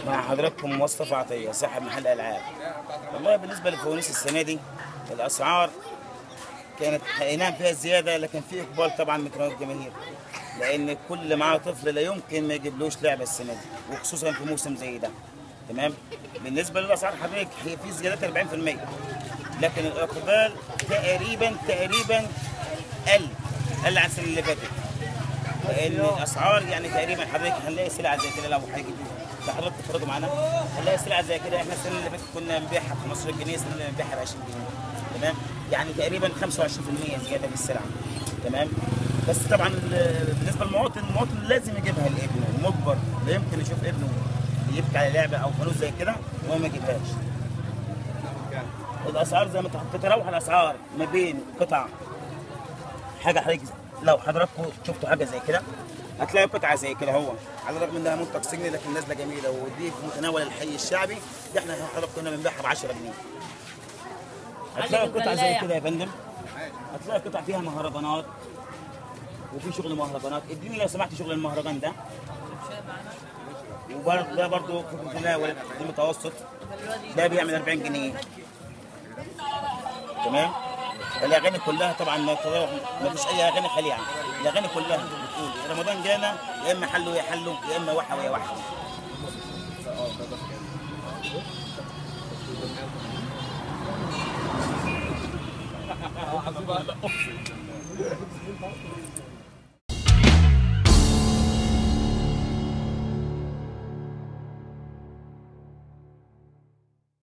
مع حضراتكم مصطفى عطيه صاحب محل العاب والله بالنسبه للفوانيس السنه دي الاسعار كانت أي نعم فيها زياده لكن في اقبال طبعا من كرامه الجماهير لان كل اللي معاه طفل لا يمكن ما يجيبلوش لعبه السنه دي وخصوصا في موسم زي ده تمام بالنسبه للاسعار حضرتك هي في زيادات 40% لكن الاقبال تقريبا تقريبا قل قل عن السنه اللي فاتت لان الاسعار يعني تقريبا حضرتك هنلاقي سلعه زي كده لو هيجي لو حضرتك تتفرجوا معانا هنلاقي سلعه زي كده احنا السنه اللي فاتت كنا بنبيعها ب 15 جنيه السنه اللي بنبيعها ب 20 جنيه تمام يعني تقريبا 25% زياده في السلعه تمام بس طبعا ال- بالنسبه للمواطن المواطن لازم يجيبها لابنه مجبر لا يمكن يشوف ابنه يبكي على لعبه او فانوس زي كده وهو ما يجيبهاش الاسعار زي ما تح- تتراوح الاسعار ما بين قطع حاجه حضرتك لو حضراتكم شفتوا حاجه زي كده هتلاقي قطعه زي كده هو على الرغم انها منتج سجني لكن نازله جميله ودي في متناول الحي الشعبي دي احنا حضرتك كنا بنبيعها ب 10 جنيه هتلاقي قطعه زي كده يا فندم هتلاقي قطع فيها مهرجانات وفي شغل مهرجانات اديني لو سمحت شغل المهرجان ده وبرضه ده برضه في متناول المتوسط ده بيعمل 40 جنيه تمام الاغاني كلها طبعا ما تتراوح- ما فيش اي اغاني خليعه الاغاني كلها بتقول رمضان جانا يا اما حلو يا حلو يا اما وحى ويا وحى